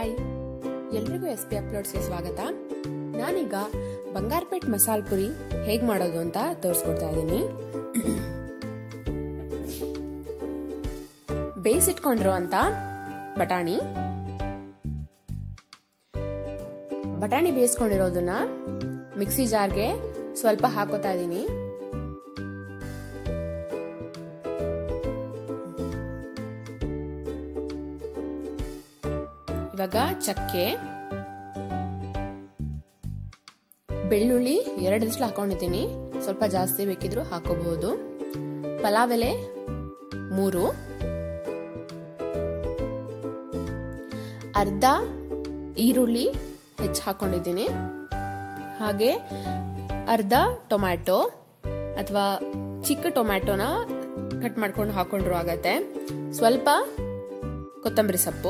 hi ಎಲ್ರಿಗೂ S P ಅಪ್ಲೋಡ್ಸ್ಗೆ ಸ್ವಾಗತ ನಾನೀಗ ಬಂಗಾರಪೇಟ್ ಮಸಾಲ ಪುರಿ ಹೇಗ್ ಮಾಡೋದು ಅಂತ ತೋರಿಸ್ಕೊಡ್ತಾ ಇದ್ದೀನಿ ಬೇಯಿಸಿಟ್ಕೊಂಡಿರೋ ಅಂತ ಬಟಾಣಿ ಬಟಾಣಿ ಬೇಯಿಸ್ಕೊಂಡಿರೋದನ್ನ ಮಿಕ್ಸಿ ಜಾರ್ಗೆ ಸ್ವಲ್ಪ ಹಾಕೋತಾ ಇದ್ದೀನಿ ಇವಾಗ ಚಕ್ಕೆ ಬೆಳ್ಳುಳ್ಳಿ ಎರಡು ದಿವಸ ಹಾಕೊಂಡಿದ್ದೀನಿ ಸ್ವಲ್ಪ ಜಾಸ್ತಿ ಬೇಕಿದ್ರು ಹಾಕೋಬಹುದು ಪಲಾವ್ ಎಲೆ ಮೂರು ಅರ್ಧ ಈರುಳ್ಳಿ ಹೆಚ್ಚು ಹಾಕೊಂಡಿದ್ದೀನಿ ಹಾಗೆ ಅರ್ಧ ಟೊಮ್ಯಾಟೊ ಅಥವಾ ಚಿಕ್ಕ ಟೊಮ್ಯಾಟೊನ ಕಟ್ ಮಾಡ್ಕೊಂಡು ಹಾಕೊಂಡ್ರು ಆಗತ್ತೆ ಸ್ವಲ್ಪ ಕೊತ್ತಂಬರಿ ಸೊಪ್ಪು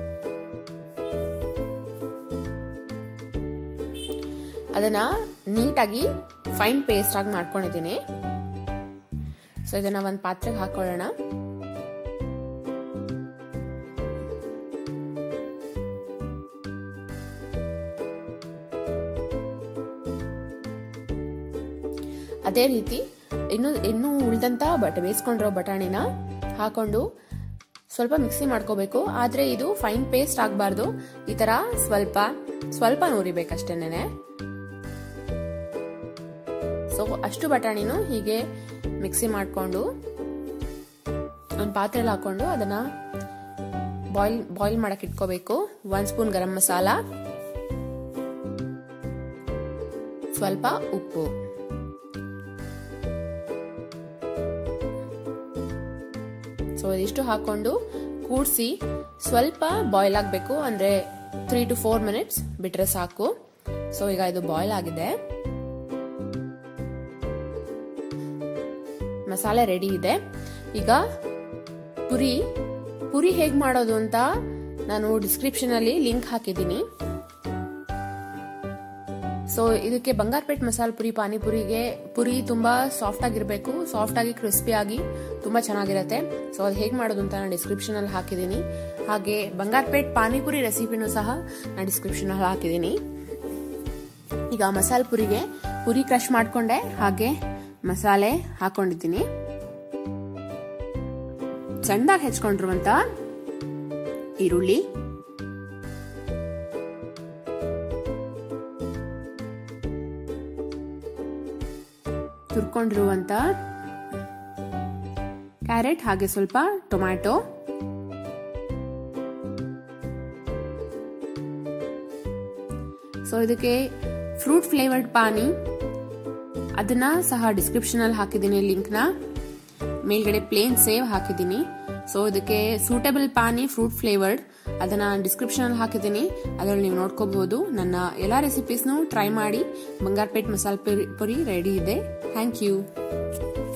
ಅದನ್ನ ನೀಟಾಗಿ ಫೈನ್ ಪೇಸ್ಟ್ ಆಗಿ ಮಾಡ್ಕೊಂಡಿದ್ದೀನಿ ಸೊ ಇದನ್ನ ಒಂದು ಪಾತ್ರೆಗೆ ಹಾಕೊಳ್ಳೋಣ ಅದೇ ರೀತಿ ಇನ್ನು ಇನ್ನು ಉಳಿದಂತ ಬಟ್ ಬೇಯಿಸ್ಕೊಂಡಿರೋ ಬಟಾಣಿನ ಹಾಕೊಂಡು ಸ್ವಲ್ಪ ಮಿಕ್ಸಿ ಮಾಡ್ಕೋಬೇಕು ಆದ್ರೆ ಇದು ಫೈನ್ ಪೇಸ್ಟ್ ಆಗಬಾರ್ದು ಈ ತರ ಸ್ವಲ್ಪ ಸ್ವಲ್ಪ ನುರಿಬೇಕಷ್ಟೇನೆ ಸೊ ಅಷ್ಟು ಬಟಾಣಿನೂ ಹೀಗೆ ಮಿಕ್ಸಿ ಮಾಡಿಕೊಂಡು ಒಂದು ಪಾತ್ರೆಯಲ್ಲಿ ಹಾಕೊಂಡು ಅದನ್ನ ಬಾಯ್ಲ್ ಬಾಯ್ಲ್ ಮಾಡಕ್ಕೆ ಇಟ್ಕೋಬೇಕು ಒಂದ್ ಸ್ಪೂನ್ ಗರಂ ಮಸಾಲ ಸ್ವಲ್ಪ ಉಪ್ಪು ಸೊ ಇದಿಷ್ಟು ಹಾಕೊಂಡು ಕೂಡಿಸಿ ಸ್ವಲ್ಪ ಬಾಯ್ಲ್ ಆಗಬೇಕು ಅಂದ್ರೆ ತ್ರೀ ಟು ಫೋರ್ ಮಿನಿಟ್ಸ್ ಬಿಟ್ರೆ ಸಾಕು ಸೊ ಈಗ ಇದು ಬಾಯ್ಲ್ ಆಗಿದೆ ಮಸಾಲೆ ರೆಡಿ ಇದೆ ಈಗ ಪುರಿ ಪುರಿ ಹೇಗ್ ಮಾಡೋದು ಅಂತ ನಾನು ಡಿಸ್ಕ್ರಿಪ್ಷನ್ ಅಲ್ಲಿ ಲಿಂಕ್ ಹಾಕಿದ್ದೀನಿ ಸೊ ಇದಕ್ಕೆ ಬಂಗಾರಪೇಟ್ ಮಸಾಲ ಪುರಿ ಪಾನಿಪುರಿಗೆ ಪುರಿ ತುಂಬಾ ಸಾಫ್ಟ್ ಆಗಿರಬೇಕು ಸಾಫ್ಟ್ ಆಗಿ ಕ್ರಿಸ್ಪಿ ಆಗಿ ತುಂಬಾ ಚೆನ್ನಾಗಿರುತ್ತೆ ಸೊ ಅದು ಹೇಗೆ ಮಾಡೋದು ಅಂತ ನಾನು ಡಿಸ್ಕ್ರಿಪ್ಷನ್ ಅಲ್ಲಿ ಹಾಕಿದ್ದೀನಿ ಹಾಗೆ ಬಂಗಾರಪೇಟ್ ಪಾನಿಪುರಿ ರೆಸಿಪಿನೂ ಸಹ ನಾನು ಡಿಸ್ಕ್ರಿಪ್ಷನ್ ಅಲ್ಲಿ ಹಾಕಿದ್ದೀನಿ ಈಗ ಮಸಾಲ ಪುರಿಗೆ ಪುರಿ ಕ್ರಶ್ ಮಾಡ್ಕೊಂಡೆ ಹಾಗೆ ಮಸಾಲೆ ಹಾಕೊಂಡಿದ್ದೀನಿ ಸಣ್ಣದಾಗಿ ಹೆಚ್ಕೊಂಡಿರುವಂತ ಈರುಳ್ಳಿ ತುರ್ಕೊಂಡಿರುವಂತ ಕ್ಯಾರೆಟ್ ಹಾಗೆ ಸ್ವಲ್ಪ ಟೊಮ್ಯಾಟೊ ಸೊ ಇದಕ್ಕೆ ಫ್ರೂಟ್ ಫ್ಲೇವರ್ಡ್ ಪಾನಿ ಅದನ್ನ ಸಹ ಡಿಸ್ಕ್ರಿಪ್ಷನ್ ಅಲ್ಲಿ ಹಾಕಿದ್ದೀನಿ ಲಿಂಕ್ ನ ಮೇಲ್ಗಡೆ ಪ್ಲೇನ್ ಸೇವ್ ಹಾಕಿದ್ದೀನಿ ಸೊ ಇದಕ್ಕೆ ಸೂಟೇಬಲ್ ಪಾನಿ ಫ್ರೂಟ್ ಫ್ಲೇವರ್ಡ್ ಅದನ್ನ ಡಿಸ್ಕ್ರಿಪ್ಷನ್ ಅಲ್ಲಿ ಹಾಕಿದ್ದೀನಿ ಅದರಲ್ಲಿ ನೀವು ನೋಡ್ಕೋಬಹುದು ನನ್ನ ಎಲ್ಲಾ ರೆಸಿಪೀಸ್ನು ಟ್ರೈ ಮಾಡಿ ಬಂಗಾರಪೇಟ್ ಮಸಾಲ ಪುರಿ ರೆಡಿ ಇದೆ ಥ್ಯಾಂಕ್ ಯು